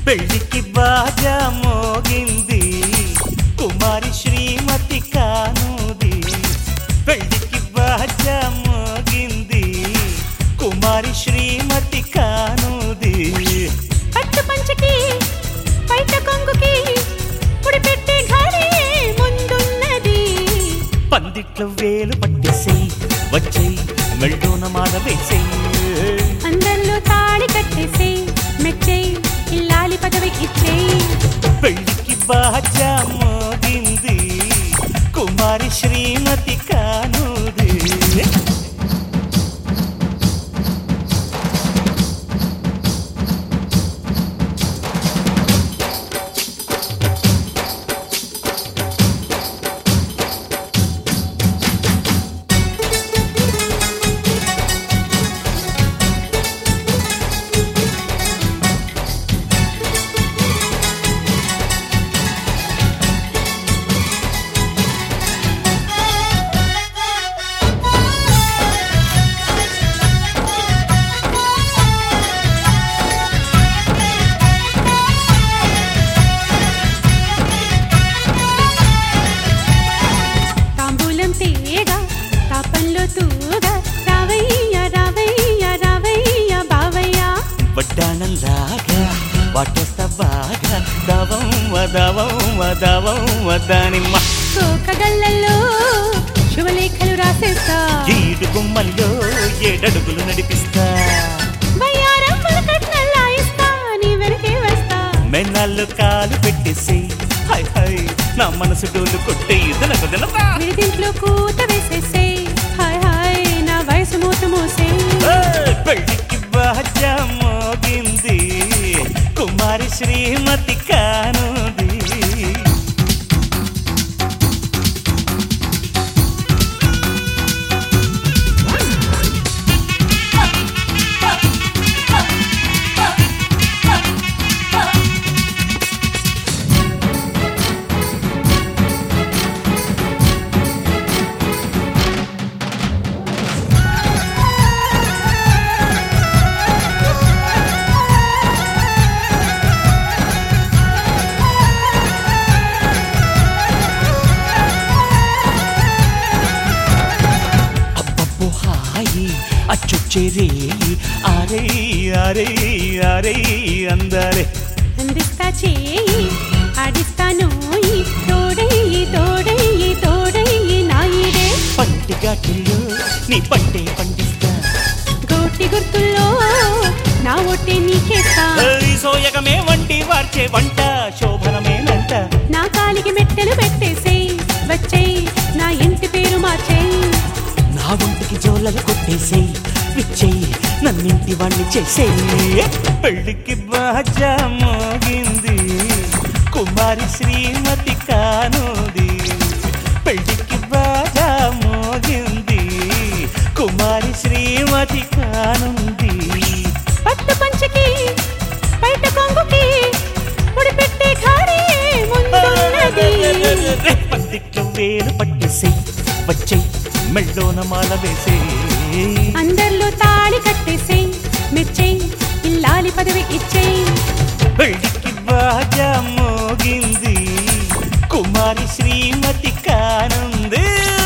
పెళ్లికి బాజా మోగింది కుమారి శ్రీమతి కానుది పెళ్లికి బాజా మోగింది కుమారి శ్రీమతి కానుది పట్టు పంచకి బయట కొంగుకి పుడి పెట్టే ఘడి ముందున్నది పందిట్లో వేలు పట్టేసేయి వచ్చేయి మెళ్ళోన మాల వేసేయి అందరిలో తాళి కట్టేసే మెచ్చేయి ఇల్లాలి పదవి ఇచ్చేయి పెళ్లికి బాజా మోగింది కుమారి శ్రీమతి కానుది తాంబూలం తేగా తాపంలో తూగా రావయ్య రావయ్య రావయ్య బావయ్య వడ్డాణంలాగా వాటేస్తా బాగా దవం వదవం వదవం వదానిమ్మ కోకగళ్ళల్లో శుభలేఖలు రాసేస్తా ఈడు గుమ్మల్లో ఏడడుగులు నడిపిస్తా వయ్యారం కట్నల్లా ఇస్తా నీ వెనకే వస్తా మెన్నాళ్ళు కాలు పెట్టేసి హై హై నా మనసు డోలు కొట్టే ఇదనకు దినతా విడిదింట్లో కూత వేసేసే హాయ్ హాయ్ నా వయసు మూత మూసే పెళ్లికి బాజా మోగింది కుమారి శ్రీమతి కానుది అబ్బబ్బో హాయి అచ్చొచ్చేరే అరే అరే అరే అందాలే అందిస్తా చేయి ఆడిస్తా నోయి తోడయ్యి తోడయ్యి తోడయ్యి నాయుడే పంటి ఘాటుల్లో నీ పట్టే పండిస్తా గోటి గుర్తుల్లో నా ఒట్టే నీకేస్తా ఈ సోయగమే వంటి వార్చే వంట శోభనమేనంట నా కాలికి మెట్టెలు పెట్టేసేయ్ వచ్చేయ్ నా ఇంటి పేరు మార్చేయ్ నా ఒంటికి జోలలు కొట్టేసేయి విచ్చేయి నన్నింటి వాణ్ణి చేసేయి పెళ్లికి బాజా మోగింది కుమారి శ్రీమతి కానుది పెళ్లికి బాజా మోగింది కుమారి శ్రీమతి కానుంది పట్టు పంచకి బయట కొంగుకి ముడి పెట్టే ఘాడి ముందున్నది పందిట్లో వేలు పట్టేసేయి వచ్చేయి మెళ్ళోన మాల వేసేయి అందరిలో తాళి కట్టేసేయ్ మెచ్చేయ్ ఇల్లాలి పదవి ఇచ్చేయ్ పెళ్లికి బాజా మోగింది కుమారి శ్రీమతి కానుంది